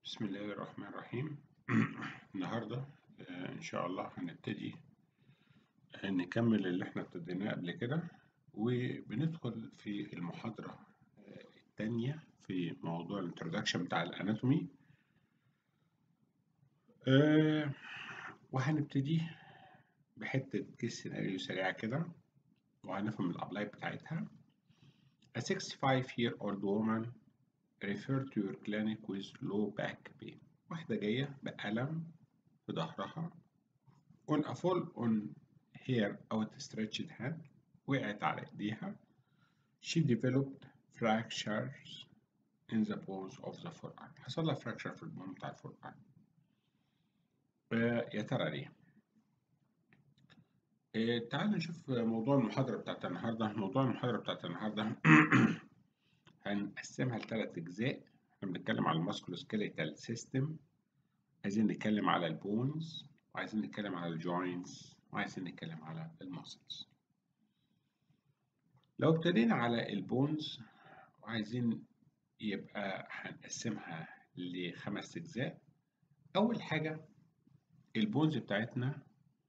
بسم الله الرحمن الرحيم النهاردة آه، إن شاء الله هنبتدي آه، نكمل اللي احنا ابتديناه قبل كده وبندخل في المحاضرة آه، التانية في موضوع الانترودكشن بتاع الاناتومي آه، وهنبتدي بحتة كيس سيناريو سريعة كده وهنفهم الابلاي بتاعتها A 65 year old woman refer to your clinic with low back pain واحدة جاية بألم في ظهرها on a fall on her outstretched hand وقعت على ايديها she developed fractures in the bones of the forearm حصل لها fracture في البون بتاع الفورارم آه يا ترى ليه؟ آه تعالوا نشوف موضوع المحاضرة بتاعت النهاردة موضوع المحاضرة بتاعت النهاردة هنقسمها لثلاث أجزاء احنا بنتكلم على الماسكولوسكيليتال سيستم عايزين نتكلم على البونز وعايزين نتكلم على الجوينتس وعايزين نتكلم على الماسلز لو ابتدينا على البونز وعايزين يبقى هنقسمها لخمس أجزاء أول حاجة البونز بتاعتنا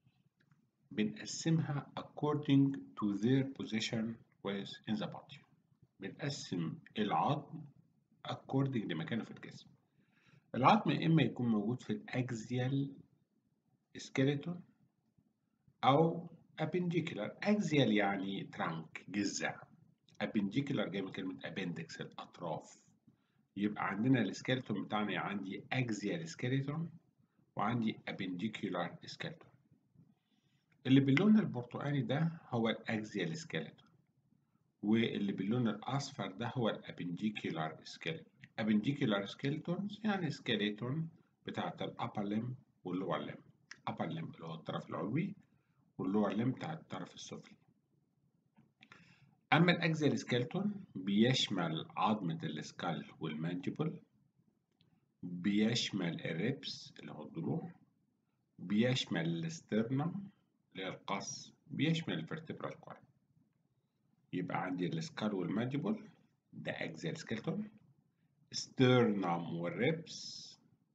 بنقسمها according to their position with in the body بنقسم العظم according لمكانه في الجسم العظم إما يكون موجود في الأكزيال سكيلتون أو appendicular أكزيال يعني ترانك جذع appendicular جاي من كلمة appendix الأطراف يبقى عندنا السكيلتون بتاعنا عندي أكزيال سكيلتون وعندي appendicular سكيلتون اللي باللون البرتقالي ده هو الأكزيال سكيلتون واللي باللون الأصفر ده هو الأبنديكولار سكيلتون أبنديكولار سكيلتونز يعني سكيلتون بتاعت الأبر لم واللور لم أبر لم اللي هو الطرف العلوي واللور لم بتاع الطرف السفلي أما الأكزيال سكيلتون بيشمل عظمة السكال والمانجبل بيشمل الريبس اللي هو الضلوع بيشمل الاسترنم اللي هي القص بيشمل الفرتبرال كورد يبقى عندي السكال والمانجبل ده اكزيال سكيلتون ستيرنم والريبس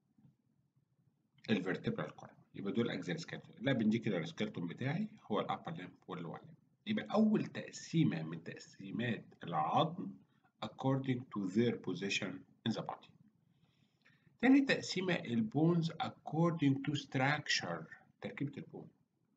الفرتبرال كورد يبقى دول اكزيال سكيلتون الابنديكولار سكيلتون بتاعي هو الابر لمب واللور لمب يبقى اول تقسيمه من تقسيمات العظم according to their position in the body تاني تقسيمه البونز according to structure تركيبه البون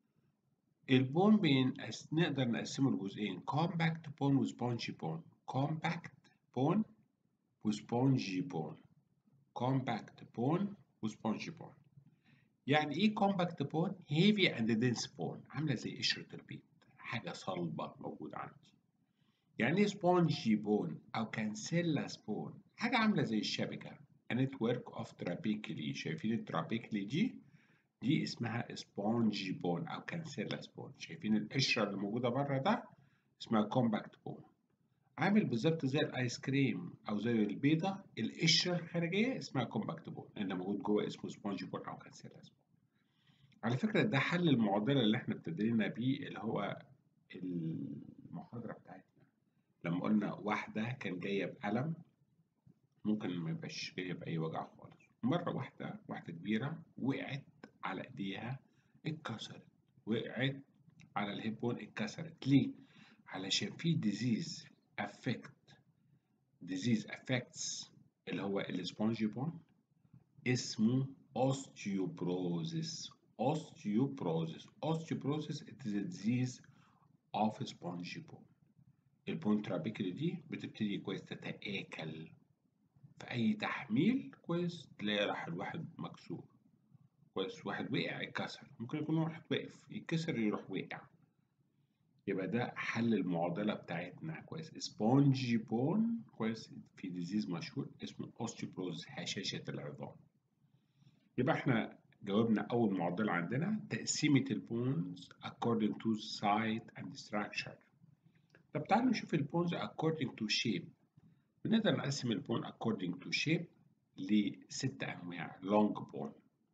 البون بينقس نقدر نقسمه لجزئين compact bone وسبونجي bone compact bone وسبونجي bone compact bone وسبونجي bone يعني ايه compact bone heavy and dense bone عامله زي قشره البيض حاجه صلبه موجوده عندي يعني ايه سبونجي بون او كانسيلاس بون حاجه عامله زي الشبكه a network of trabeculae شايفين الترابيكلي دي دي اسمها سبونجي بون او كانسيلاس بون شايفين القشره اللي موجوده بره ده اسمها كومباكت بون عامل بالظبط زي الايس كريم او زي البيضه القشره الخارجيه اسمها كومباكت بون اللي موجود جوه اسمه سبونجي بون او كانسيلاس بون على فكره ده حل المعضله اللي احنا ابتدينا بيه اللي هو المحاضره بتاعتنا لما قلنا واحده كان جايه بألم ممكن ما يبقاش جايه باي وجع خالص مره واحده واحده كبيره وقعت على ايديها اتكسرت وقعت على الهيبون اتكسرت ليه علشان في ديزيز افكت ديزيز افكتس اللي هو السبونجي بون اسمه osteoporosis osteoporosis osteoporosis it is a disease of spongy bone البون ترابيكلي دي بتبتدي كويس تتآكل في أي تحميل كويس تلاقي راح الواحد مكسور كويس واحد وقع اتكسر ممكن يكون واحد واقف يتكسر يروح واقع يبقى ده حل المعضله بتاعتنا كويس سبونجي بون كويس في ديزيز مشهور اسمه اوستيوبروز هشاشه العظام يبقى احنا جاوبنا اول معضله عندنا تقسيمه البونز according to site and structure طب تعالوا نشوف البونز according to shape بنقدر نقسم البون according to shape لست انواع long bone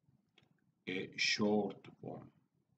short bone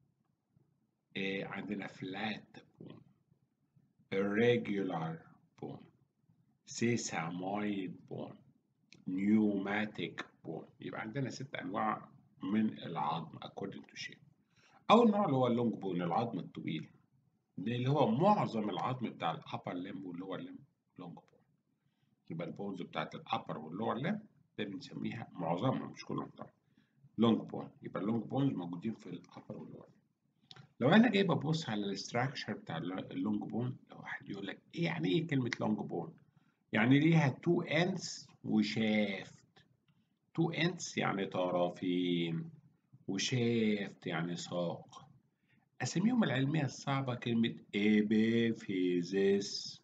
عندنا flat bone irregular bone sesamoid bone pneumatic bone يبقى عندنا ست انواع من العظم according to shape اول نوع اللي هو اللونج بون العظم الطويل ده اللي هو معظم العظم بتاع الابر ليم واللور ليم لونج بون يبقى البونز بتاعت الابر واللور ليم ده بنسميها معظمها مش كلهم طبعا لونج بون يبقى اللونج بونز موجودين في الابر واللور لو انا جاي ببص على الاستراكشر بتاع اللونج بون لو واحد يقول لك ايه يعني ايه كلمه لونج بون يعني ليها تو اندز وشافت تو اندز يعني طرفين وشافت يعني ساق اساميهم العلميه الصعبه كلمه ابيفيزيس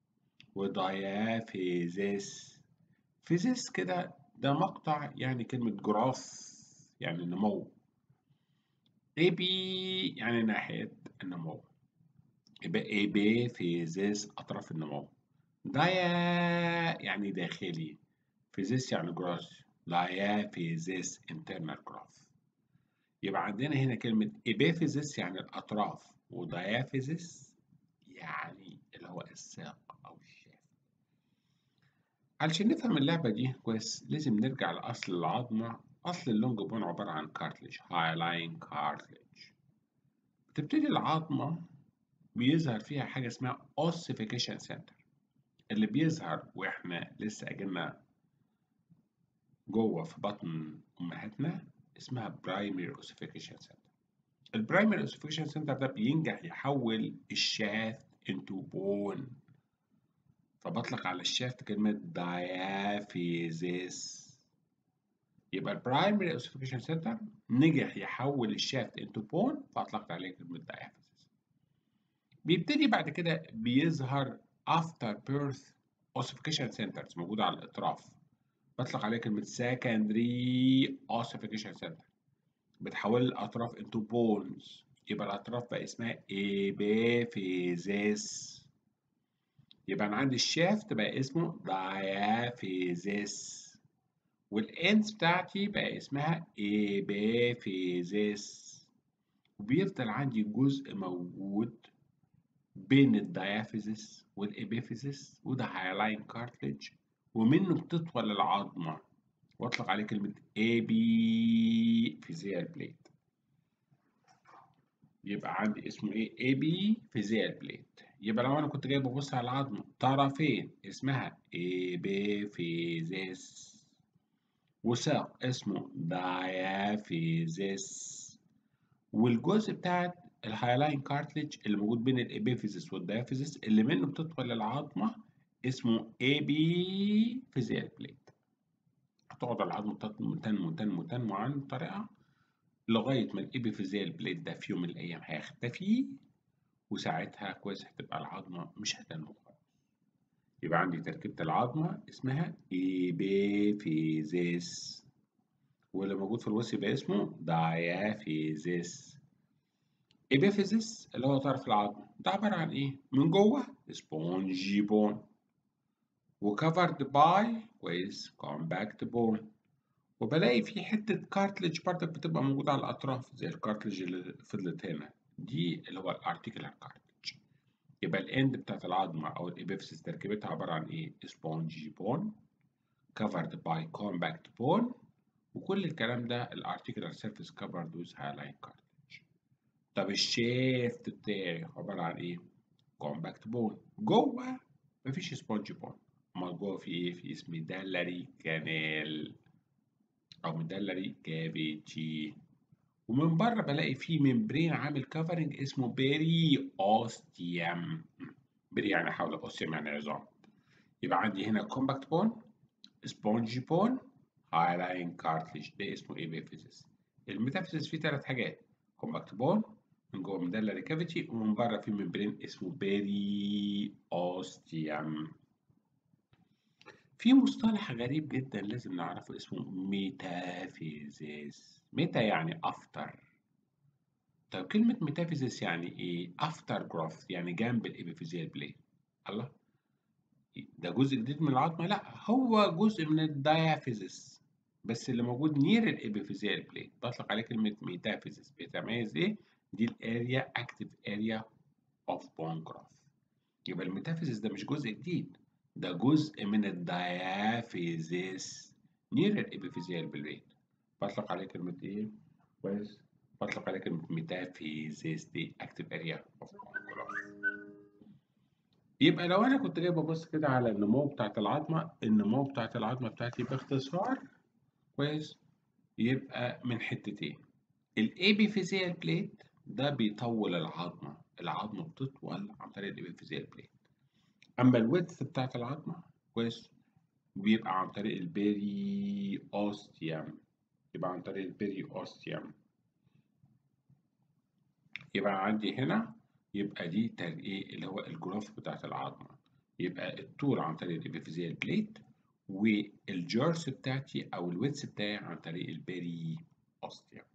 وديافيزيس فيزيس كده ده مقطع يعني كلمه جراف يعني نمو اي بي يعني ناحية النمو يبقى اي بي فيزيس أطراف النمو دايا يعني داخلي فيزيس يعني جراس دايا فيزيس internal growth يبقى عندنا هنا كلمة إبيفيزيس يعني الأطراف وديافيزيس يعني اللي هو الساق أو الشاف علشان نفهم اللعبة دي كويس لازم نرجع لأصل العظمة أصل اللونج بون عبارة عن كارتلج هايلاين كارتلج بتبتدي العظمة بيظهر فيها حاجة اسمها ossification center اللي بيظهر وإحنا لسه أجلنا جوه في بطن أمهاتنا اسمها primary ossification center البرايمري ossification center ده بينجح يحول الشافت into bone فبطلق على الشافت كلمة diaphysis يبقى البرايمري اوسيفيكيشن سنتر نجح يحول الشافت انتو بون فاطلقت عليه كلمه diaphysis بيبتدي بعد كده بيظهر after birth ossification centers موجوده على الاطراف بطلق عليه كلمه secondary ossification center بتحول الاطراف انتو بونز يبقى الاطراف بقى اسمها ابيفيزيس يبقى انا عندي الشافت بقى اسمه diaphysis والاندز بتاعتي بقى اسمها ابيفيزيس وبيفضل عندي جزء موجود بين الديافيزيس والابيفيزيس وده هايلاين كارتلج ومنه بتطول العظمه واطلق عليه كلمه ابيفيزيال بليت يبقى عندي اسمه ايه ابيفيزيال بليت يبقى لو انا كنت جاي ببص على العظمه طرفين اسمها ابيفيزيس وساق اسمه diaphysis والجزء بتاع الهايلاين كارتلج اللي موجود بين الابيفيزيس والديافيزيس اللي منه بتدخل العظمه اسمه ابيفيزيال بليت هتقعد العظمه تنمو تنمو تنمو تنمو عن طريقه لغايه ما الابيفيزيال بليت ده في يوم من الايام هيختفي وساعتها كويس هتبقى العظمه مش هتنمو يبقى عندي تركيبة العظمة اسمها إيبيفيزيس واللي موجود في الوسط يبقى اسمه دايافيزيس إيبيفيزيس اللي هو طرف العظمة ده عبارة عن إيه؟ من جوه سبونجي بون وكفرد باي كويس كومباكت بون وبلاقي في حتة كارتلج برضك بتبقى موجودة على الأطراف زي الكارتلج اللي فضلت هنا دي اللي هو الارتيكولار كارتلج يبقى الاند بتاعت العظمة أو الإبيفيسيس تركيبتها عبارة عن إيه؟ سبونجي بون covered by compact bone وكل الكلام ده الارتيكولار سيرفيس covered with hyaline cartilage طب الشيفت بتاعي عبارة عن إيه؟ compact bone جوه مفيش سبونجي بون أمال جوه في إيه؟ في اسم ميدالري كانال أو ميدالري كافيتي ومن بره بلاقي فيه ممبرين عامل كفرنج اسمه بيري اوستيوم بيري يعني حول اوستيوم يعني عظام يبقى عندي هنا كومباكت بون سبونجي بون هايلاين كارتليج ده اسمه ايبيفيزيس الميتافيزيس فيه ثلاث حاجات كومباكت بون من جوه ميدالري كافيتي ومن بره في ممبرين اسمه بيري اوستيوم في مصطلح غريب جدا لازم نعرفه اسمه ميتافيزيس ميتا يعني افتر طيب كلمة ميتافيزيس يعني ايه؟ افتر جروث يعني جنب الابيفيزيال بليت الله ده جزء جديد من العظمة؟ لا هو جزء من الديافيزيس بس اللي موجود نير الابيفيزيال بليت بطلق عليه كلمة ميتافيزيس بيتميز ايه؟ دي الاريا اكتيف اريا اوف بون جروث يبقى الميتافيزيس ده مش جزء جديد ده جزء من الديافيزيس نير الابيفيزيال بليت بطلق عليه كلمة ايه؟ كويس بطلق عليه كلمة ميتافيزيس دي اكتف اريا اوف يبقى لو انا كنت جاي ببص كده على النمو بتاعت العظمة النمو بتاعت العظمة بتاعتي باختصار كويس يبقى من حتتين الابيفيزيال بليت ده بيطول العظمة العظمة بتطول عن طريق الابيفيزيال بليت اما الويدث بتاعت العظمة كويس بيبقى عن طريق البيري اوستيوم يبقى عن طريق البيري اوستيوم يبقى عندي هنا يبقى دي ايه اللي هو الجروث بتاعت العظمة يبقى الطول عن طريق الابيفيزيال بليت والجرس بتاعتي او الويدث بتاعي عن طريق البيري اوستيوم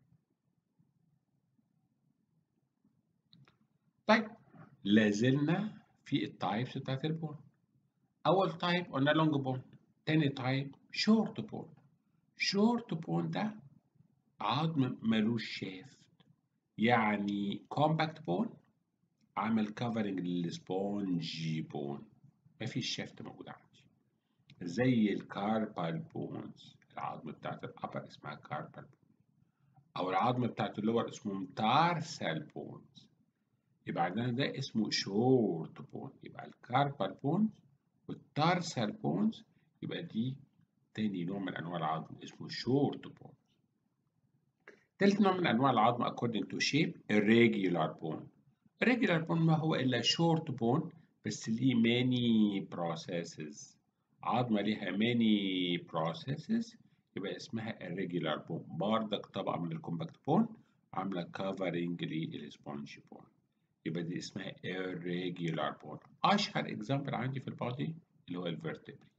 طيب لازلنا في التايبس بتاعت البون اول تايب قلنا لونج بون تاني تايب شورت بون شورت بون ده عظم ملوش شافت يعني كومباكت بون عامل كفرنج للسبونجي بون مفيش شافت موجود عندي زي الكاربال بونز العظم بتاعت الابر اسمها كاربال بون او العظم بتاعت اللور اسمه تارسال بونز يبقى عندنا ده اسمه شورت بون يبقى الكاربال بونز والتارسال بونز يبقى دي تاني نوع من انواع العظم اسمه شورت بون تالت نوع من انواع العظم according to shape irregular bone irregular bone ما هو الا short bone بس ليه many processes عظمة ليها many processes يبقى اسمها irregular bone بردك طبقة من الكومباكت بون عاملة covering للسبونج بون يبقى دي اسمها irregular bone أشهر example عندي في البادي اللي هو الفيرتبري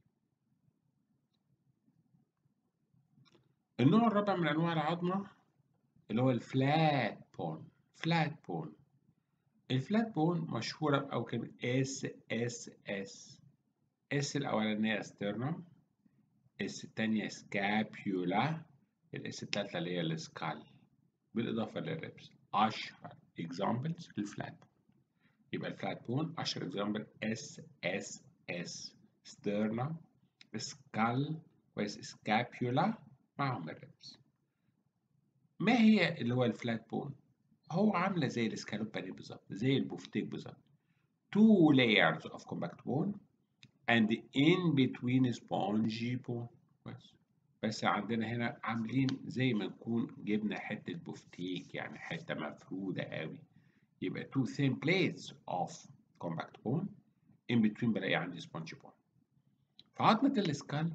النوع الرابع من أنواع العظمة اللي هو الفلات بون فلات بون الفلات بون مشهورة بأو كلمة اس اس اس اس الأولانية ستيرنم اس التانية سكابيولا الاس التالتة اللي هي السكال بالإضافة للريبس أشهر examples للفلات بون يبقى الفلات بون أشهر example اس اس اس ستيرنم سكال وسكابيولا معهم الريبس ما هي اللي هو الفلات بون هو عامله زي الاسكالوب بانيه بالظبط زي البوفتيك بالظبط two layers of compact bone and in between spongy bone بس بس عندنا هنا عاملين زي ما نكون جبنا حته بوفتيك يعني حته مفروده قوي يبقى two thin plates of compact bone in between بلاقي عندي spongy bone في عظمه الاسكال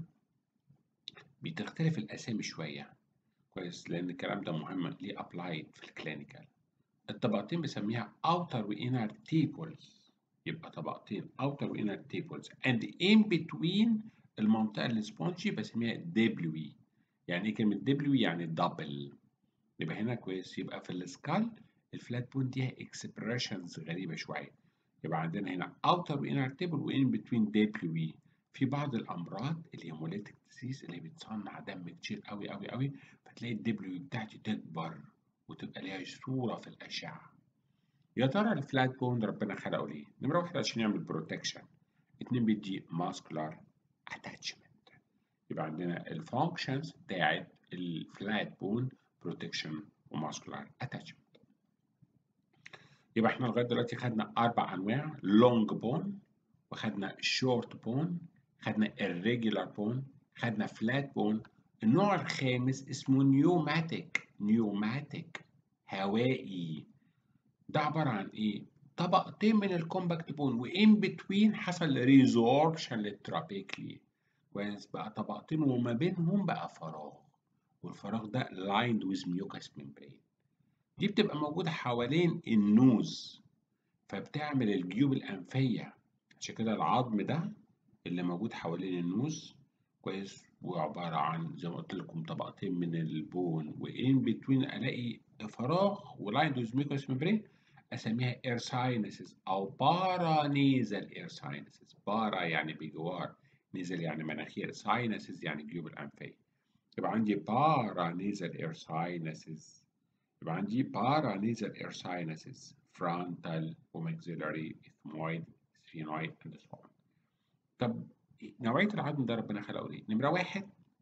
بتختلف الاسامي شويه كويس لان الكلام ده مهم ليه ابلايد في الكلينيكال الطبقتين بسميها outer و inner tables يبقى طبقتين outer و inner tables and in between المنطقة السبونجي بسميها دبلوي يعني ايه كلمة دبلوي يعني دبل يبقى هنا كويس يبقى في السكال الفلات بون دي اكسبريشنز غريبة شوية يبقى عندنا هنا outer و inner table و in between دبلوي في بعض الامراض الهيموليتيك ديزيز اللي بتصنع دم كتير قوي قوي قوي فتلاقي الدبليو بتاعتي تكبر وتبقى ليها صوره في الاشعه يا ترى الفلات بون ربنا خلقه ليه نمره واحد عشان يعمل بروتكشن اتنين بيدي ماسكولار اتاتشمنت يبقى عندنا الفانكشنز بتاعت الفلات بون بروتكشن وماسكولار اتاتشمنت يبقى احنا لغايه دلوقتي خدنا اربع انواع لونج بون وخدنا شورت بون خدنا irregular بون خدنا فلات بون النوع الخامس اسمه نيوماتيك نيوماتيك هوائي ده عبارة عن ايه؟ طبقتين من الكومباكت بون وان بتوين حصل ريزوربشن للترابيكلي كويس بقى طبقتين وما بينهم بقى فراغ والفراغ ده lined with mucous membrane دي بتبقى موجودة حوالين النوز فبتعمل الجيوب الأنفية عشان كده العظم ده اللي موجود حوالين النوز كويس وعبارة عن زي ما قلت لكم طبقتين من البون وإن بتوين ألاقي فراغ ولايند ويز ميكوس ممبرين أسميها اير ساينسز أو بارانيزال اير ساينسز بارا يعني بجوار نيزل يعني مناخير ساينسز يعني جيوب الأنفية يبقى عندي بارانيزال اير ساينسز يبقى عندي بارانيزال اير ساينسز فرونتال وماكسيلاري ethmoid sphenoid and so on طب نوعية العظم ده ربنا خلقه ليه؟ نمرة واحد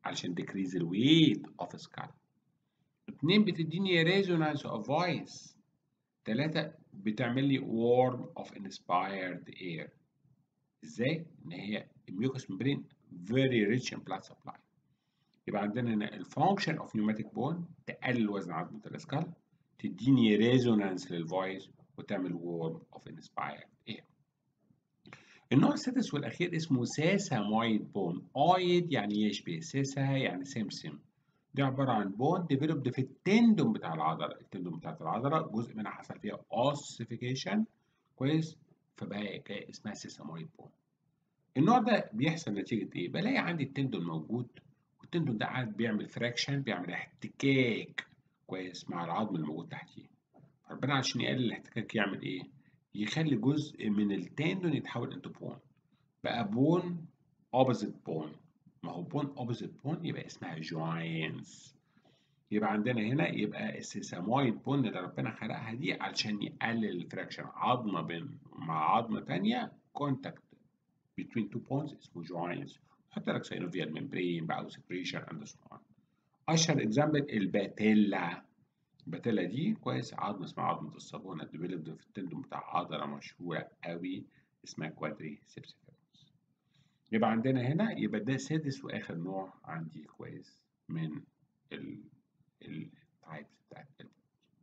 علشان decrease the weight of skull اتنين بتديني resonance of voice تلاتة بتعمل لي warm of inspired air ازاي؟ ان هي الميوكس ممبرين very rich in blood supply يبقى عندنا هنا الفانكشن اوف نيوماتيك بون تقلل وزن عظمة الاسكال تديني ريزونانس للفويس وتعمل warm of inspired air النوع السادس والأخير اسمه ساسامويد بون أويد يعني يشبه ساسا يعني سمسم دي عبارة عن بون ديفلوبد في التندون بتاع العضلة التندون بتاعت العضلة جزء منها حصل فيها اوسيفيكيشن كويس فبقى اسمها ساسامويد بون النوع ده بيحصل نتيجة إيه؟ بلاقي عندي التندون موجود والتندون ده قاعد بيعمل فراكشن بيعمل احتكاك كويس مع العظم الموجود تحتيه ربنا عشان يقلل الاحتكاك يعمل إيه؟ يخلي جزء من التندون يتحول انتو بون بقى بون اوبوزيت بون ما هو بون اوبوزيت بون يبقى اسمها جوينز يبقى عندنا هنا يبقى السيسامويد بون اللي ربنا خلقها دي علشان يقلل الفراكشن عظمه بين مع عظمه تانية كونتاكت between two bones اسمه جوينز حتى لك سينوفيال ممبرين بقى وسكريشن اند سو اون اشهر اكزامبل الباتيلا الباتيلا دي كويس عظمه اسمها عظمه الصابونه ديفلوبد في التندون بتاع عضله مشهوره قوي اسمها كوادري سيبسيفيروس يبقى عندنا هنا يبقى ده سادس واخر نوع عندي كويس من ال التايبس بتاعت البونز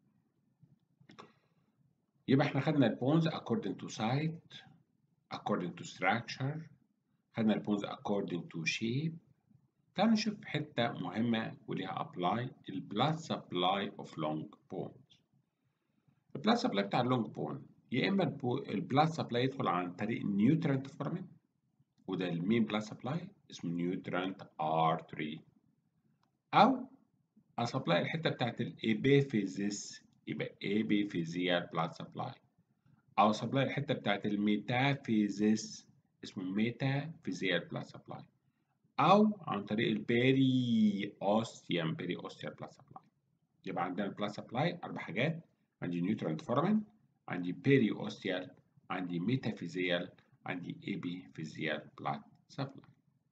يبقى احنا خدنا البونز according to site according to structure خدنا البونز according to shape تعالوا نشوف حتة مهمة وليها apply ال blood supply of long bones ال blood supply بتاع اللونج بون يا إما ال blood supply يدخل عن طريق nutrient foramen وده المين blood supply اسمه nutrient artery أو أسبلاي الحتة بتاعت الإبيفيزيس يبقى epiphyseal blood supply أو سبلاي الحتة بتاعت الميتافيزيس اسمه ميتافيزيال blood supply أو عن طريق البيري أوستيوم بيري أوستيال بلاد سبلاي يبقى عندنا البلاد سبلاي أربع حاجات عندي نيوترانت فورمين عندي بيري أوستيال عندي ميتافيزيال عندي إيبي فيزيال بلاد سبلاي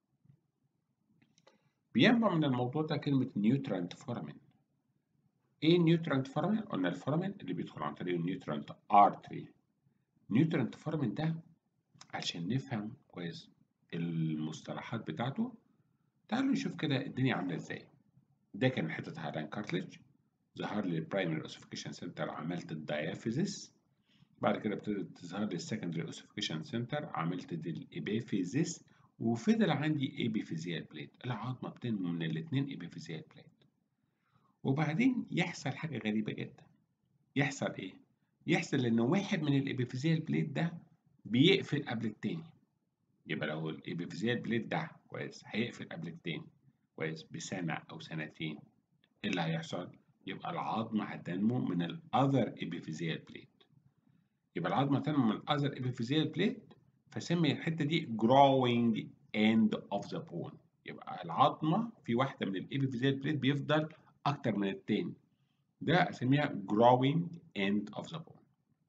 بينبع من الموضوع ده كلمة نيوترانت فورمين إيه نيوترانت فورمين؟ قلنا الفورمين اللي بيدخل عن طريق النيوترانت أرتري نيوترانت فورمين ده عشان نفهم كويس المصطلحات بتاعته تعالوا نشوف كده الدنيا عامله ازاي ده كان حته هايلاين كارتلج ظهر لي البرايمري اوسيفيكيشن سنتر عملت الدايافيزيس بعد كده ابتدت تظهر لي السكندري اوسيفيكيشن سنتر عملت دي الابيفيزيس وفضل عندي ايبيفيزيال بليت العظمه بتنمو من الاثنين ايبيفيزيال بليت وبعدين يحصل حاجه غريبه جدا يحصل ايه يحصل ان واحد من الابيفيزيال بليت ده بيقفل قبل التاني يبقى لو الابيفيزيال بليت ده كويس هيقفل قبل التاني كويس بسنة أو سنتين إيه اللي هيحصل؟ يبقى العظمة هتنمو من الأذر ابيفيزيال بليت يبقى العظمة تنمو من الأذر ابيفيزيال بليت فسمي الحتة دي growing end of the bone يبقى العظمة في واحدة من الابيفيزيال بليت بيفضل أكتر من التاني ده أسميها growing end of the bone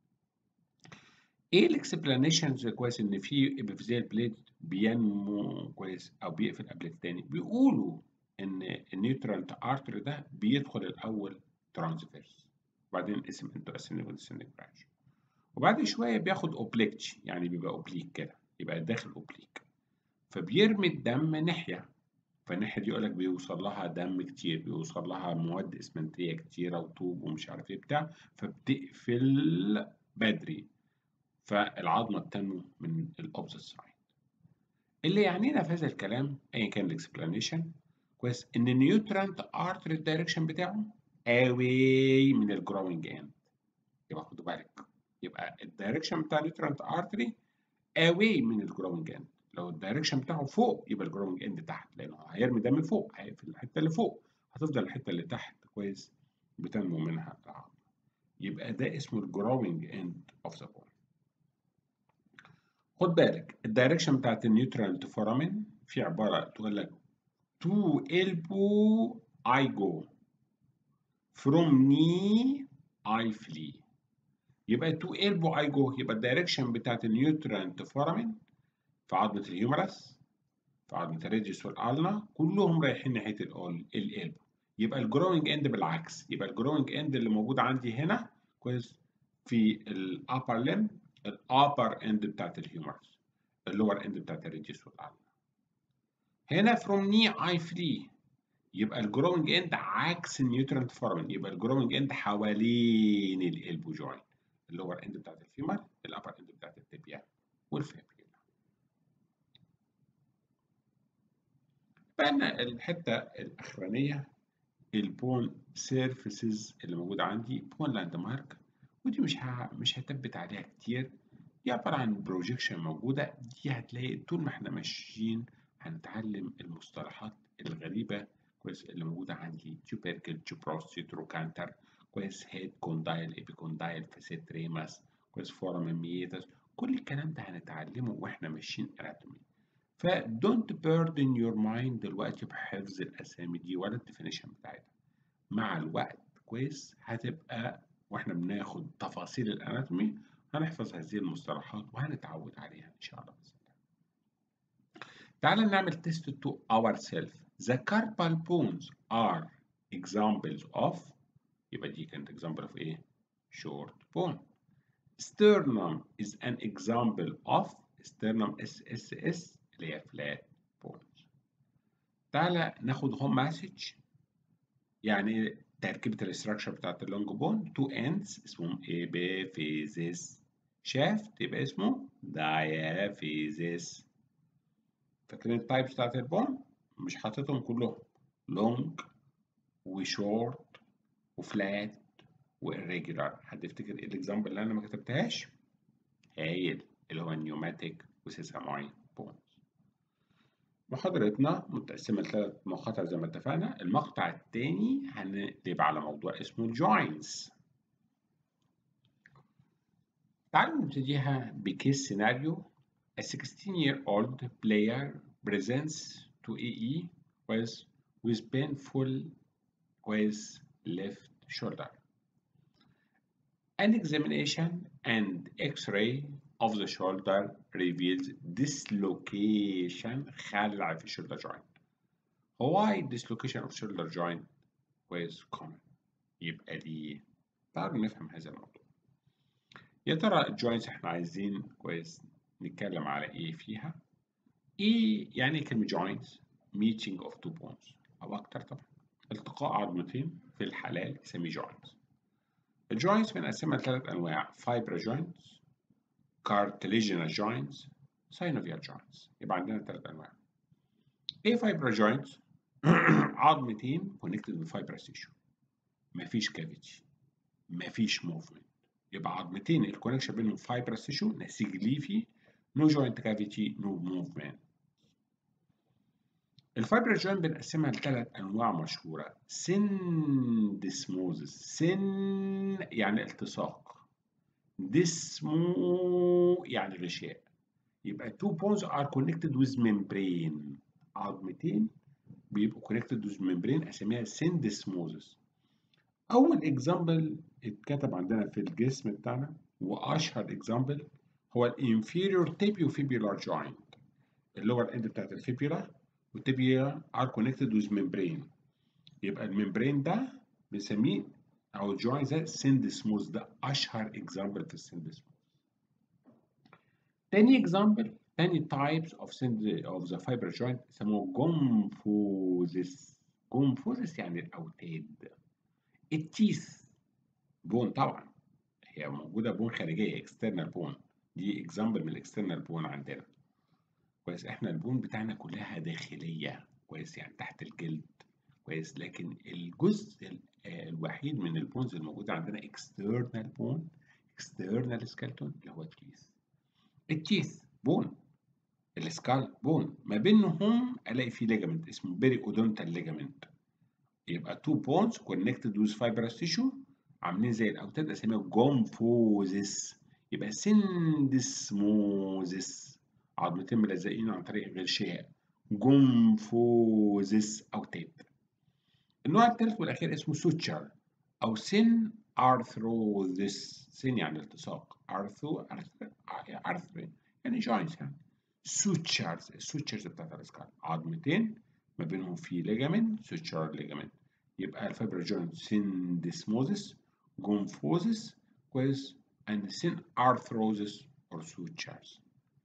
ايه الاكسبلانيشنز كويس ان في ابيفيزيال بليت بينمو كويس او بيقفل قبل التاني بيقولوا ان النيوترانت ارتري ده بيدخل الاول ترانسفيرس وبعدين اسم انتو اسينيفال سينيك برانش وبعد شويه بياخد اوبليكتش يعني بيبقى اوبليك كده يبقى داخل اوبليك فبيرمي الدم ناحيه فالناحيه دي يقول لك بيوصل لها دم كتير بيوصل لها مواد اسمنتيه كتيره وطوب ومش عارف ايه بتاع فبتقفل بدري فالعظمه بتنمو من الاوبزيت سايد اللي يعنينا في هذا الكلام ايا كان الاكسبلانيشن كويس ان النيوترانت ارتري الدايركشن بتاعه اواي من الجروينج اند يبقى خدوا بالك يبقى الدايركشن بتاع النيوترانت ارتري اواي من الجروينج اند لو الدايركشن بتاعه فوق يبقى الجروينج اند تحت لانه هيرمي دم فوق هيقفل الحته اللي فوق هتفضل الحته اللي تحت كويس بتنمو منها العظمه يبقى ده اسمه الجروينج اند اوف ذا بون خد بالك الدايركشن بتاعت النيوترانت فورامين في عبارة تقول لك to elbow I go from knee I flee يبقى to elbow I go يبقى الدايركشن بتاعت النيوترانت فورامين في عظمة الهيومرس في عظمة الريديوس والالنا كلهم رايحين ناحية القلب يبقى الجروينج اند بالعكس يبقى الجروينج اند اللي موجود عندي هنا كويس في الابر ليم الابر اند بتاعت الهيومرز اللور اند بتاعت الريديوس والالنا هنا فروم ني اي فري يبقى الجروينج اند عكس النيوترنت فورمن يبقى الجروينج اند حوالين الالبو جوينت اللور اند بتاعت الفيمر الابر اند بتاعت التبيا والفابريلا بقى الحته الاخرانيه البون سيرفيسز اللي موجوده عندي بون لاند مارك ودي مش ه... مش هثبت عليها كتير دي عباره عن بروجيكشن موجوده دي هتلاقي طول ما احنا ماشيين هنتعلم المصطلحات الغريبه كويس اللي موجوده عندي تيوبيركل تيوبروستي تروكانتر كويس هيد كوندايل ايبيكوندايل فاسيت ريماس كويس فورامين ميتس كل الكلام ده هنتعلمه واحنا ماشيين اناتومي ف don't burden your mind دلوقتي بحفظ الاسامي دي ولا الديفينيشن بتاعتها مع الوقت كويس هتبقى واحنا بناخد تفاصيل الاناتومي هنحفظ هذه المصطلحات وهنتعود عليها ان شاء الله باذن الله تعال نعمل تيست to ourselves the carpal bones are examples of يبقى دي كانت example of ايه short bone sternum is an example of sternum SSS اللي هي flat bones تعالى ناخد home message يعني تركيبة الاستراكشر بتاعت اللونج بون تو ends اسمهم ابيفيزيس شافت يبقى اسمه diaphysis فاكرين التايبس بتاعت البون مش حاططهم كلهم لونج وشورت وفلات والريجولار حد يفتكر ايه الاكزامبل اللي انا ما كتبتهاش هايل اللي هو النيوماتيك وسيساموين بونز محاضرتنا متقسمة لثلاث مقاطع زي ما اتفقنا المقطع الثاني هنقلب على موضوع اسمه الجوينتس تعالوا نبتديها بكيس سيناريو A 16 year old player presents to EE with, with painful with left shoulder. An examination and X-ray of the shoulder reveals dislocation خلع في shoulder joint. Why dislocation of shoulder joint was common? يبقى ليه؟ تعالوا نفهم هذا الموضوع. يا ترى الجوينتس احنا عايزين كويس نتكلم على ايه فيها؟ ايه يعني كلمة joints meeting of two bones او اكتر طبعا. التقاء عظمتين في الحلال يسميه joints. الجوينتس بنقسمها لثلاث انواع فايبر جوينتس cartilaginous joints synovial joints يبقى عندنا ثلاث انواع ايه fibrous joints عظمتين connected with fibrous tissue مفيش كافيتي مفيش موفمنت يبقى عظمتين الكونكشن بينهم fibrous tissue نسيج ليفي no joint cavity no movement الفايبر جوينت بنقسمها لثلاث انواع مشهوره سندسموزس سن يعني التصاق ديسمو يعني غشاء يبقى two bones are connected with membrane عظمتين بيبقوا connected with membrane اسميها syndesmosis اول اكزامبل اتكتب عندنا في الجسم بتاعنا واشهر اكزامبل هو الانفيريور tibiofibular joint اللور اند بتاعت الفيبيولا والتibia are connected with membrane يبقى الممبرين ده بنسميه او الجوينت ده سندسموز ده اشهر اكزامبل في السندسموز تاني اكزامبل تاني تايبس اوف سند اوف ذا فايبر جوينت يسموه جومفوزيس جومفوزيس يعني الاوتاد التيث بون طبعا هي موجوده بون خارجيه اكسترنال بون دي اكزامبل من الاكسترنال بون عندنا كويس احنا البون بتاعنا كلها داخليه كويس يعني تحت الجلد كويس لكن الجزء الوحيد من البونز الموجودة عندنا external bone external skeleton اللي هو التيث التيث بون السكال بون ما بينهم الاقي فيه ليجامنت اسمه بيري اودونتال ليجامنت يبقى two bones connected with fibrous tissue عاملين زي الاوتاد اسميها جومفوزيس يبقى سندسموزيس عظمتين ملزقين عن طريق غشاء جومفوزيس اوتاد النوع الثالث والاخير اسمه سوتشر او سن ارثروزيس سن يعني التصاق ارثو ارثر يعني جوينتس يعني سوتشرز السوتشرز بتاعت الاسكال عظمتين ما بينهم في ليجامنت سوتشر ليجامنت يبقى الفايبر جوينت سيندسموزس جونفوزس كويس and sin arthrosis or sutures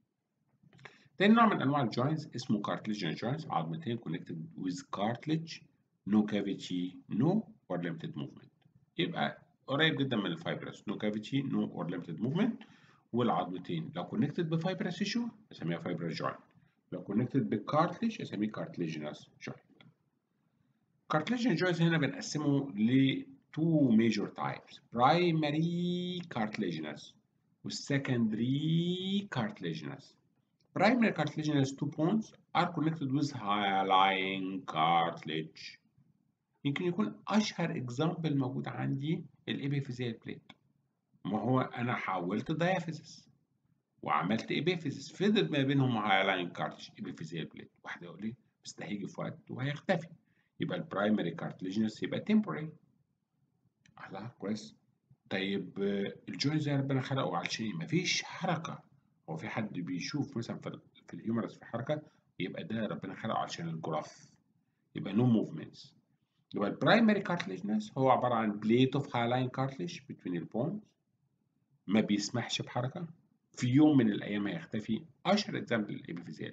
تاني نوع من انواع الجوينتس اسمه cartilaginous joints عظمتين connected with cartilage no cavity no or limited movement يبقى قريب جدا من الفايبرس no cavity no or limited movement والعظمتين لو connected بفايبرس tissue اسميها fibrous joint لو connected بالكارتليج اسميه cartilaginous joint cartilaginous joints هنا بنقسمه ل two major types primary cartilaginous والsecondary cartilaginous primary cartilaginous two bones are connected with hyaline cartilage يمكن يكون اشهر example موجود عندي الابيفيزيال بليت ما هو انا حولت diaphysis وعملت ابيفيزيس فضل ما بينهم هايلاين كارتج ابيفيزيال بليت واحد يقول لي بس ده هيجي في وقت وهيختفي يبقى البرايمري كارتليجنس يبقى temporary الله كويس طيب الجوينت زي ربنا خلقه علشان مفيش حركه هو في حد بيشوف مثلا في, في الهيومرس في حركه يبقى ده ربنا خلقه علشان الجراف يبقى نو no موفمنتس يبقى البرايمري كارتليجنس هو عباره عن بليت اوف هايلاين كارتليج بين البونز ما بيسمحش بحركه في يوم من الايام هيختفي اشهر اكزامبل الابيفيزيال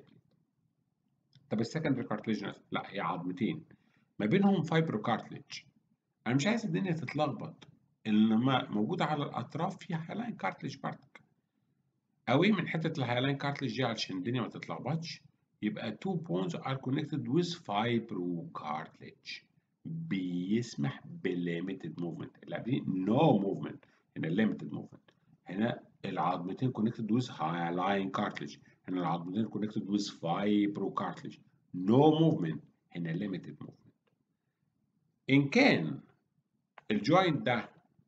طب السكندري كارتليجنس لا هي عظمتين ما بينهم فايبرو كارتليج انا مش عايز الدنيا تتلخبط انما موجوده على الاطراف فيها هايلاين كارتليج بارتك قوي من حته الهايلاين كارتليج دي علشان الدنيا ما تتلخبطش يبقى two bones are connected with fibro cartilage بيسمح بليميتد موفمنت اللي قبليه no movement هنا limited movement هنا العظمتين connected with hyaline cartilage هنا العظمتين connected with fibro cartilage no movement هنا limited movement إن كان الجوينت ده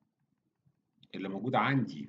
اللي موجود عندي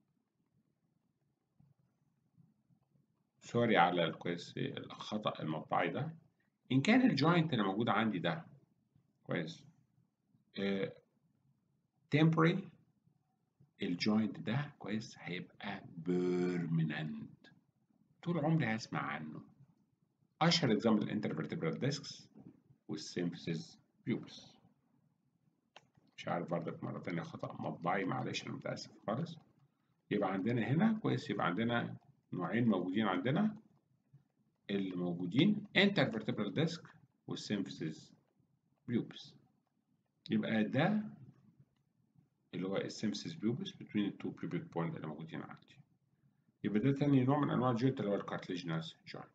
سوري على الكويس الخطأ المطبعي ده إن كان الجوينت اللي موجود عندي ده كويس uh, temporary الجوينت ده كويس هيبقى بيرمننت طول عمري هسمع عنه اشهر اكزامبل الانترفيرتبرال ديسكس والسيمفيسيس بيوبس مش عارف برضك مرة تانية خطأ مطبعي معلش أنا متأسف خالص يبقى عندنا هنا كويس يبقى عندنا نوعين موجودين عندنا اللي موجودين intervertebral disc والسيمفيسيس بيوبس يبقى ده اللي هو السيمفيسيس بيوبس between التو pubic point اللي موجودين عندي يبقى ده تاني نوع من أنواع الجوينت اللي هو الكارتليجناس جوينت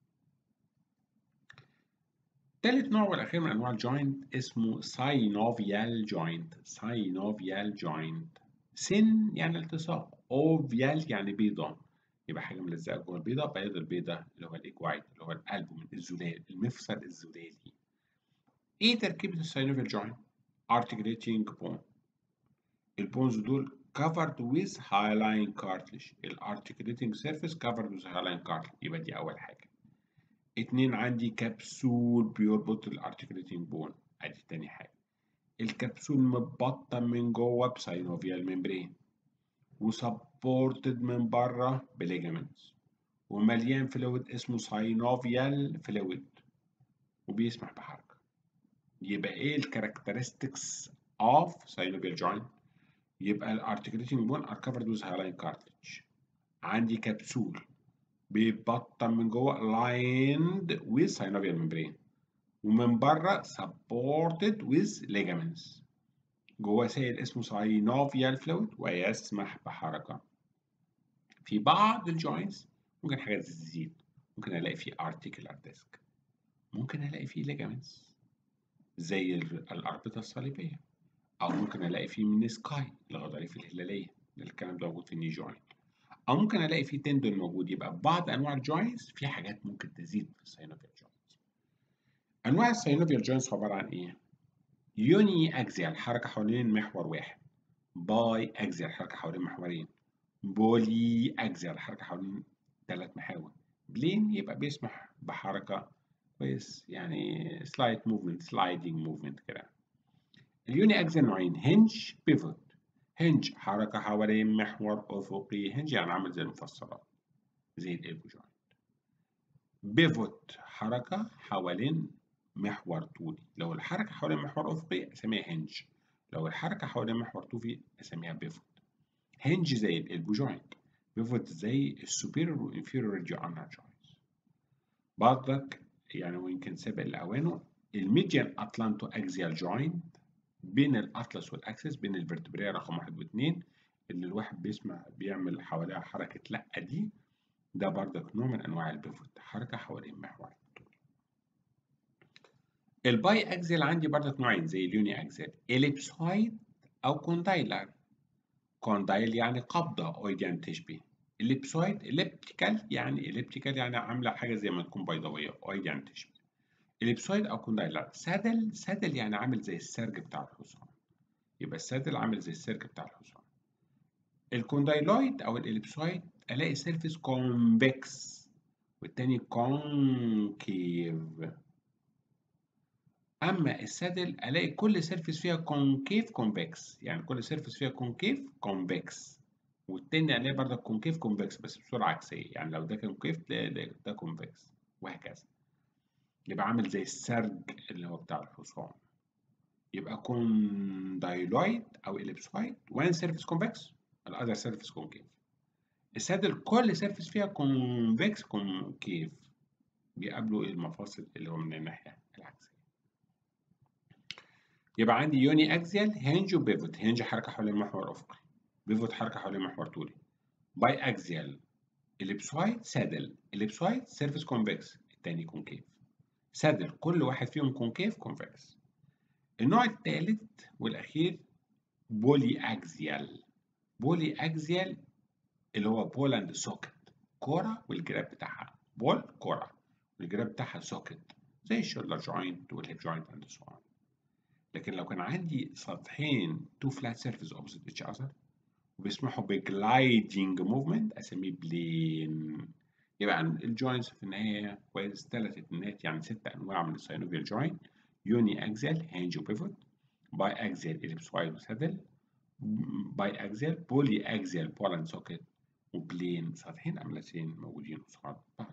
تالت نوع والأخير من أنواع الجوينت اسمه ساينوفيال جوينت ساينوفيال جوينت سن يعني التصاق اوفيال يعني بيضة يبقى حاجة ملزقة جوه البيضة بيض البيضة اللي هو الإيجوايت اللي هو القلب من الزلال المفصل الزلالي إيه تركيبة الساينوفيال جوينت؟ articulating bone البونز دول covered with hyaline cartilage الارتكليتنج surface covered with hyaline cartilage يبقى دي أول حاجة اتنين عندي كبسول بيربط الارتكليتنج بون ادي تاني حاجة الكبسول متبطن من جوه بساينوفيال ممبرين وسبورتد من بره بليجامنتس ومليان فلويد اسمه ساينوفيال فلويد وبيسمح بحركة يبقى ايه الكاركترستكس اوف ساينوفيال جوينت يبقى الارتكليتنج بون ار كفرد ويز هايلاين كارتليج عندي كبسول بيتبطن من جوه lined with synovial membrane ومن بره supported with ligaments جوه سائل اسمه synovial fluid ويسمح بحركة في بعض الجوينتس ممكن حاجات تزيد ممكن الاقي فيه articular disc ممكن الاقي فيه ligaments زي الأربطة الصليبية أو ممكن ألاقي فيه منسكاي الغضاريف الهلالية الكلام ده موجود في الني جوينت او ممكن الاقي فيه تندون موجود يبقى بعض انواع الجوينتس في حاجات ممكن تزيد في الساينوفيال جوينتس انواع الساينوفيال جوينتس عباره عن ايه يوني اكزيال حركه حوالين محور واحد باي اكزيال حركه حوالين محورين بولي اكزيال حركه حوالين ثلاث محاور بلين يبقى بيسمح بحركه كويس يعني سلايد موفمنت سلايدنج موفمنت كده اليوني اكزيال نوعين هنج بيفوت هنج حركة حوالين محور أفقي هنج يعني عامل زي المفصلات زي الإلبو جوينت بيفوت حركة حوالين محور طولي لو الحركة حوالين محور أفقي أسميها هنج لو الحركة حوالين محور طولي أسميها بيفوت هنج زي الالبو جوينت بيفوت زي السوبيريور والانفيريور راديو انر جوينتس برضك يعني ويمكن سابق لأوانه الميديان اتلانتو اكزيال جوينت بين الاطلس والاكسس بين الفرتبريا رقم واحد واثنين اللي الواحد بيسمع بيعمل حواليها حركة لأ دي ده برضك نوع من أنواع البيفوت حركة حوالين محور الباي أكزيال عندي برضك نوعين زي اليوني أكزيال إليبسويد أو كوندايلر كوندايل يعني قبضة أويد يعني تشبه إليبسويد إليبتيكال يعني إليبتيكال يعني عاملة حاجة زي ما تكون بيضاوية أويد يعني تشبه إليبسويد أو كوندايلر سادل سادل يعني عامل زي السرج بتاع الحصان يبقى السادل عامل زي السرج بتاع الحصان الكوندايلويد او الاليبسويد الاقي سيرفيس كونفكس والتاني كونكيف اما السادل الاقي كل سيرفيس فيها كونكيف كونفكس يعني كل سيرفيس فيها كونكيف كونفكس والتاني الاقي برضه كونكيف كونفكس بس بصوره عكسيه يعني لو ده كونكيف تلاقي ده كونفكس وهكذا يبقى عامل زي السرج اللي هو بتاع الحصان يبقى كوندايلويد او اليبسويد وين سيرفيس كونفكس الاذر سيرفيس كونكيف السادل كل سيرفيس فيها كونفكس كونكيف بيقابلوا المفاصل اللي هو من الناحيه العكسيه يبقى عندي يوني اكزيال هنج وبيفوت هنج حركه حوالين محور افقي بيفوت حركه حوالين محور طولي باي اكزيال اليبسويد سادل اليبسويد سيرفيس كونفكس التاني كونكيف سادل كل واحد فيهم كونكيف كونفكس النوع الثالث والاخير بولي اكزيال بولي اكزيال اللي هو بول اند سوكت كوره والجراب بتاعها بول كوره والجراب بتاعها سوكت زي الشولدر جوينت والهيب جوينت اند سو اون لكن لو كان عندي سطحين تو فلات سيرفيس اوبوزيت اتش اذر وبيسمحوا بجلايدنج موفمنت اسميه بلين يبقى الجوينتس في النهايه كويس ثلاث اتنات يعني ست انواع من الساينوفيال جوينت يوني اكزيال هانج وبيفوت باي اكزيال اليبسوايد وسادل باي اكزيال بولي اكزيال بول اند سوكت وبلين سطحين املتين موجودين قصاد بعض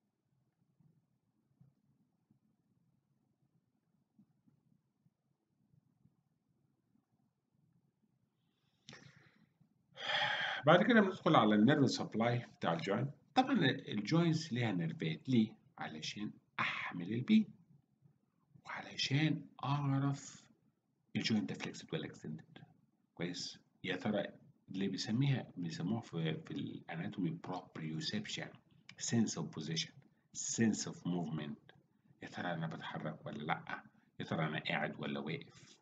بعد كده بندخل على النيرف سبلاي بتاع الجوينت طبعا الجوينتس ليها نيرفات ليه علشان احمل البي وعلشان اعرف الجوينت ده فليكسد ولا اكستندد كويس يا ترى اللي بيسميها بيسموها في في الاناتومي بروبريوسبشن سنس اوف بوزيشن سنس اوف موفمنت يا ترى انا بتحرك ولا لا يا ترى انا قاعد ولا واقف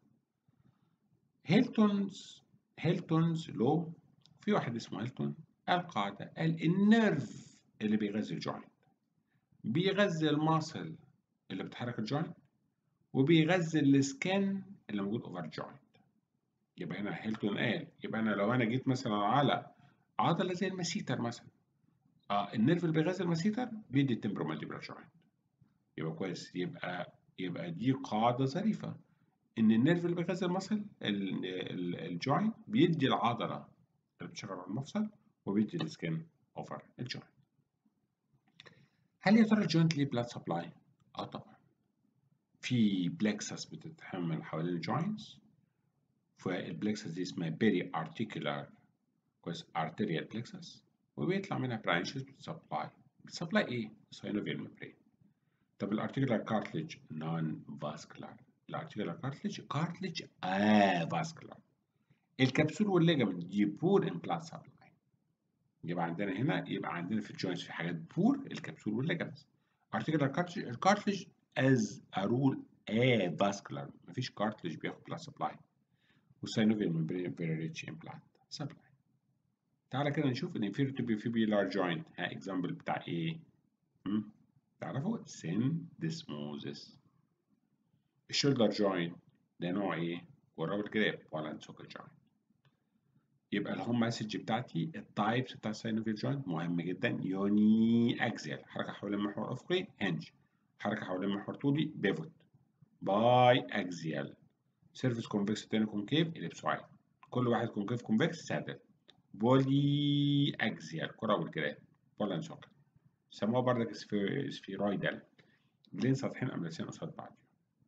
هيلتونز هيلتونز لو في واحد اسمه هيلتون قال قاعدة قال النيرف اللي بيغذي الجوينت بيغذي الماسل اللي بتحرك الجوينت وبيغذي السكن اللي موجود اوفر الجوينت يبقى هنا هيلتون قال يبقى انا لو انا جيت مثلا على عضله زي المسيتر مثلا اه النيرف اللي بيغذي المسيتر بيدي التمبرومانديبلار جوينت يبقى كويس يبقى يبقى دي قاعده ظريفه ان النيرف اللي بيغذي المصل الجوينت بيدي العضله اللي بتشغل على المفصل وبيدي السكن اوفر الجوينت هل يا ترى الجوينت ليه بلاد سبلاي؟ اه طبعا في بلكسس بتتحمل حوالين الجوينتس فالبلكسس دي اسمها بيري ارتيكولار كويس ارتيريال بلكسس وبيطلع منها برانشز بتسبلاي بتسبلاي ايه؟ ساينوفيال ميمبرين طب الارتيكولار كارتليج نون فاسكولار الارتيكولار كارتليج كارتليج اه فاسكولار الكبسول والليجامنت دي بور ان بلاد سبلاي يبقى عندنا هنا يبقى عندنا في الجوينتس في حاجات بور الكبسول والليجامنت ارتيكولار كارتليج الكارتليج از ا رول اه فاسكولار مفيش كارتليج بياخد بلاد سبلاي والساينوفيال ممبرين فيري ريتش ان بلاد سبلاي تعالى كده نشوف الانفيريور تيبيوفيبيولار جوينت ها اكزامبل بتاع ايه؟ هم؟ تعرفوا سيندسموزس الشولدر جوينت ده نوع ايه؟ والرابط كده بالانس سوكل جوينت يبقى الهوم مسج بتاعتي التايبس بتاع الساينوفيال جوينت مهم جدا يوني اكزيال حركه حوالين محور افقي هنج حركه حوالين محور طولي بيفوت باي اكزيال سيرفيس كونفكس تاني كونكيف اليبسويد كل واحد كونكيف كونفكس سادل بولي اكزيال كره والجراب بولان سوكل سموها بردك سفيرويدال جلين سطحين أملسين قصاد بعض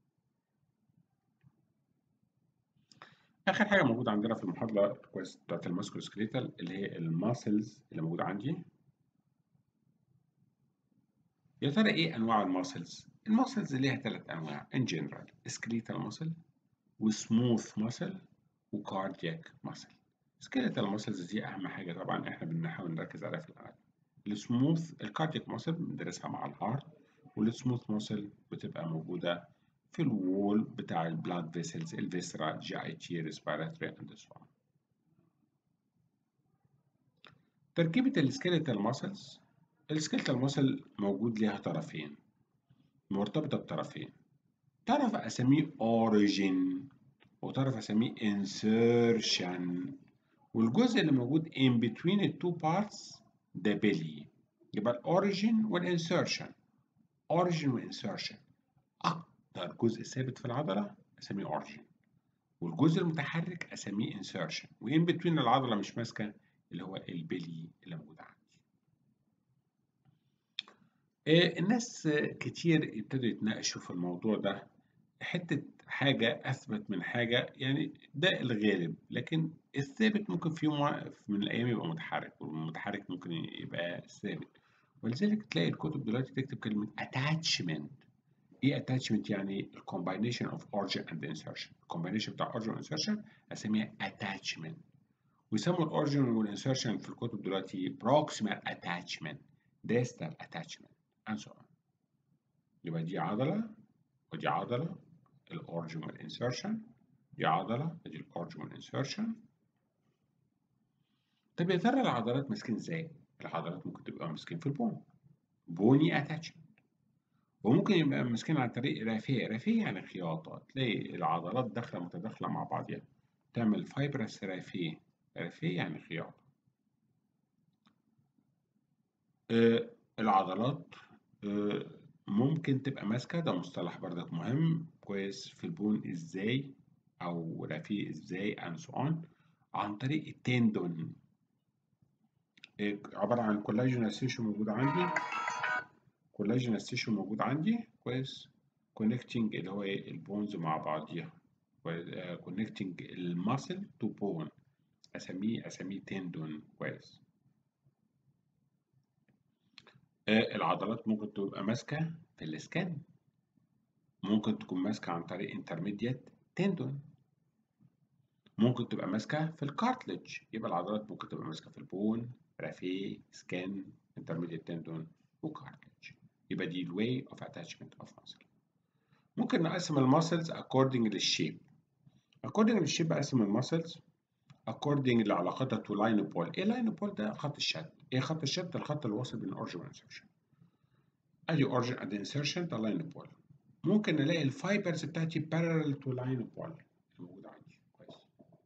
آخر حاجة موجودة عندنا في المحاضرة كويس بتاعت الماسكولوسكليتال اللي هي الماسلز اللي موجودة عندي يا ترى إيه أنواع الماسلز؟ الماسلز ليها ثلاث أنواع in general skeletal muscle وسموث muscle وكاردياك muscle skeletal muscles دي أهم حاجة طبعا إحنا بنحاول نركز عليها في الغالب السموث الكاردياك muscle بندرسها مع الهارت والسموث muscle بتبقى موجودة في الوول بتاع البلاد فيسلز الفيسرا جي اي تي ريسبيراتوري اند سو تركيبة السكيليتال ماسلز السكيليتال ماسل موجود ليها طرفين مرتبطة بطرفين طرف أسميه origin وطرف أسميه insertion والجزء اللي موجود in between the two parts ده belly يبقى الأوريجين والإنسيرشن origin والإنسيرشن أكتر جزء ثابت في العضلة أسميه origin والجزء المتحرك أسميه insertion وإن بتوين العضلة مش ماسكة اللي هو البلي اللي موجود عندي آه الناس كتير ابتدوا يتناقشوا في الموضوع ده حتة حاجة أثبت من حاجة يعني ده الغالب لكن الثابت ممكن في يوم من الأيام يبقى متحرك والمتحرك ممكن يبقى ثابت ولذلك تلاقي الكتب دلوقتي تكتب كلمة attachment ايه attachment يعني combination of origin and insertion combination بتاع origin و insertion اسميها attachment ويسموا الاوريجن والانسرشن في الكتب دلوقتي proximal attachment distal attachment and so on يبقى دي عضلة ودي عضلة الاوريجن والانسرشن دي عضلة ودي الاوريجن والانسرشن طب يا ترى العضلات ماسكين ازاي؟ العضلات ممكن تبقى ماسكين في البون بوني اتاتشمنت وممكن يبقى ماسكين عن طريق رافيه رافيه يعني خياطة تلاقي العضلات داخلة متداخلة مع بعضها تعمل فايبرس رافيه رافيه يعني خياطة آه العضلات آه ممكن تبقى ماسكة ده مصطلح بردك مهم كويس في البون ازاي او رافيه ازاي and so on عن طريق التندون آه عبارة عن كولاجين ستيشن موجود عندي كولاجين ستيشن موجود عندي كويس كونكتنج اللي هو ايه البونز مع بعضيها كونكتنج الماسل تو بون اسميه اسميه تندون كويس آه العضلات ممكن تبقى ماسكه في الاسكان ممكن تكون ماسكه عن طريق انترميديت تندون ممكن تبقى ماسكه في الكارتلج يبقى العضلات ممكن تبقى ماسكه في البون رافيه سكان انترميديت تندون وكارتلج يبقى دي الواي اوف اتاتشمنت اوف ماسل ممكن نقسم الماسلز according للشيب according للشيب بقسم الماسلز according لعلاقتها تو لاين بول ايه لاين بول ده خط الشد ايه خط الشد الخط اللي واصل بين اورجن وانسرشن ادي اورجن ادي انسرشن ده لاين بول ممكن نلاقي الفايبرز بتاعتي parallel تو لاين بول الموجوده عندي كويس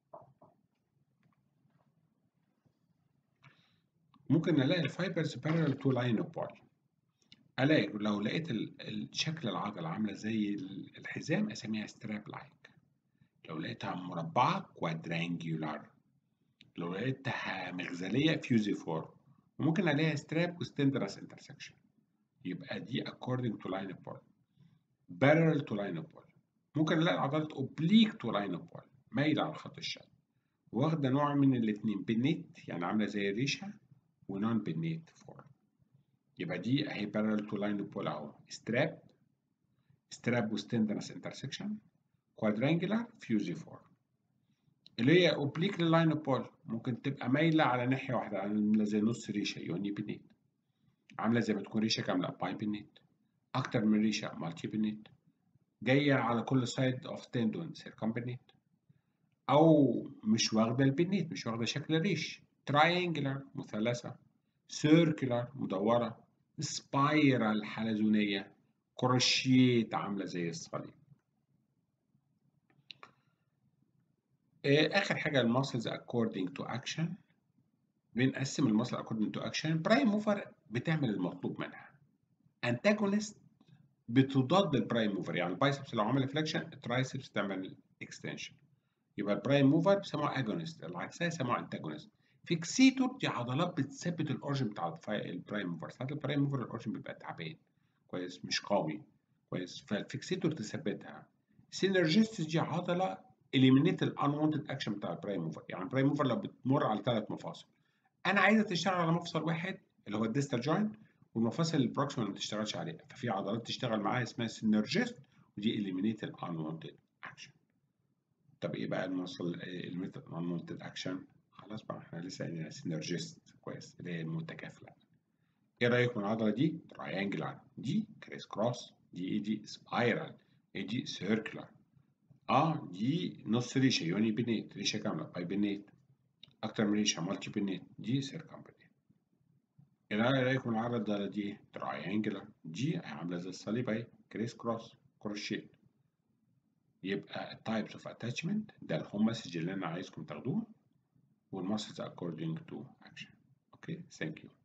ممكن نلاقي الفايبرز parallel تو لاين بول الاقي لو لقيت شكل العضله عامله زي الحزام اسميها ستراب لايك لو لقيتها مربعه كوادرانجولار لو لقيتها مغزليه فيوزيفور وممكن الاقيها ستراب وستندرس انترسكشن يبقى دي according to line of ball parallel to line of ball ممكن الاقي العضلات oblique to line of ball مايله على خط الشد واخده نوع من الاثنين بنيت يعني عامله زي الريشه ونون بنيت فور يبقى دي اهي parallel to line of ball اهو strap strap وستندرس انترسكشن quadrangular fusiform اللي هي oblique لللاين اوف بول ممكن تبقى مايله على ناحيه واحده عامله زي نص ريشه يوني بنيت عامله زي ما تكون ريشه كامله باي بنيت اكتر من ريشه مالتي بنيت جايه على كل سايد اوف تندون سيركمبنيت او مش واخده البنيت مش واخده شكل ريش تراينجلر مثلثه سيركلر مدوره سبايرال حلزونيه كروشيت عامله زي الصليب اخر حاجه الماسلز according to action بنقسم الماسل according to action برايم موفر بتعمل المطلوب منها antagonist بتضاد البرايم موفر يعني البايسبس لو عمل فليكشن الترايسبس تعمل اكستنشن يبقى البرايم موفر بيسموه اجونست العكسيه يسموه انتاجونست فيكسيتور دي عضلات بتثبت الاورجن بتاع البرايم موفر ساعات البرايم موفر الاورجن بيبقى تعبان كويس مش قوي كويس فالفيكسيتور تثبتها سينرجيست دي عضله اليمينيت الانونتد اكشن بتاع البرايم موفر يعني البرايم موفر لو بتمر على ثلاث مفاصل انا عايزه تشتغل على مفصل واحد اللي هو الديستال جوينت والمفاصل البروكسيمال ما تشتغلش عليها ففي عضلات تشتغل معاها اسمها سينرجيست ودي اليمينيت الانونتد اكشن طب ايه بقى المفصل اليمينيت الانونتد اكشن خلاص بقى احنا لسه قايلين سينرجيست كويس اللي هي المتكافله ايه رايك من العضله دي تراينجلر دي كريس كروس دي ايه دي سبايرال ايه دي سيركلر اه دي نص ريشه يوني بينيت ريشه كامله باي بينيت اكتر من ريشه مالتي بينيت دي سيركمبنيت ايه رايك من العضله دي تراينجلر دي عامله زي الصليب اهي كريس كروس كروشيه يبقى التايبس اوف اتاتشمنت ده الهوم مسج اللي انا عايزكم تاخدوه والمسج according to action okay thank you